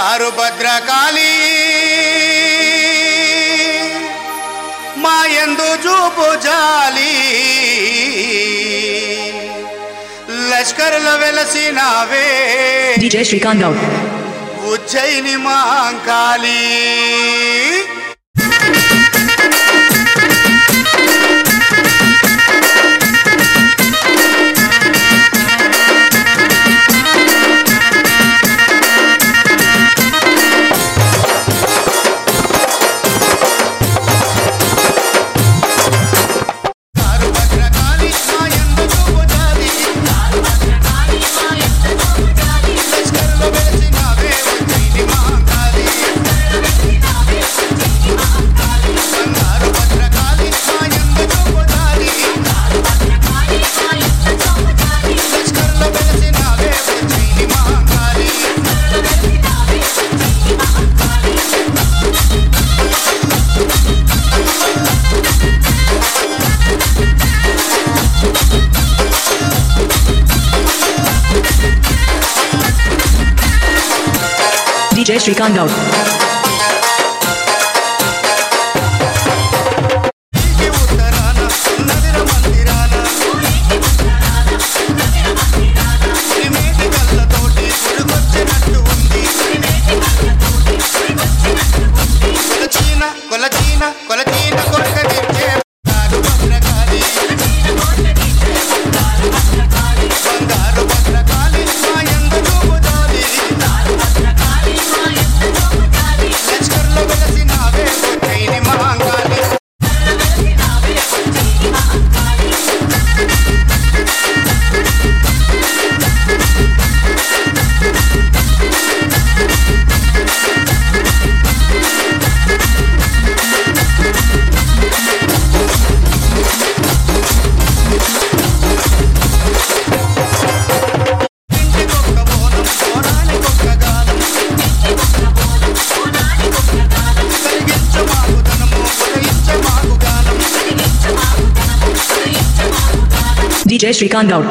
బంగారు భద్రకాళి మా ఎందు చూపు జాలి లష్కర్లో వెలసినావే DJ Shrikant Gaur. Ujjaini Mankali కారు భద్రకాళి మా యందు చూపు జాలి లష్కర్లో వెలసినావే ఉజ్జయిని మాంకాళి బంగారు భద్రకాళి మా యందు చూపు జాలి లష్కర్లో వెలసినావే Ujjaini Mankali DJ Shrikant Gaur. ఇంటి ఉత్తరాన ఉన్నదిర మందిరాన శ్రీమేటి కళ్ళతోటి పురుగొచ్చినట్టు ఉంది కొలచీన కొలచీన కొలచీన కొరక తీర్చే బంగారు భద్రకాళి బంగారు భద్రకాళి మా యందు చూపు జాలి లష్కర్లో వెలసినావే ఉజ్జయిని మహాంకాళి ఇంటికొక్క బోనం కోరానికొక్క గానం కలిగించ మాకు ధనము ఉదయించ మాకు గానం DJ Shrikant Gaur.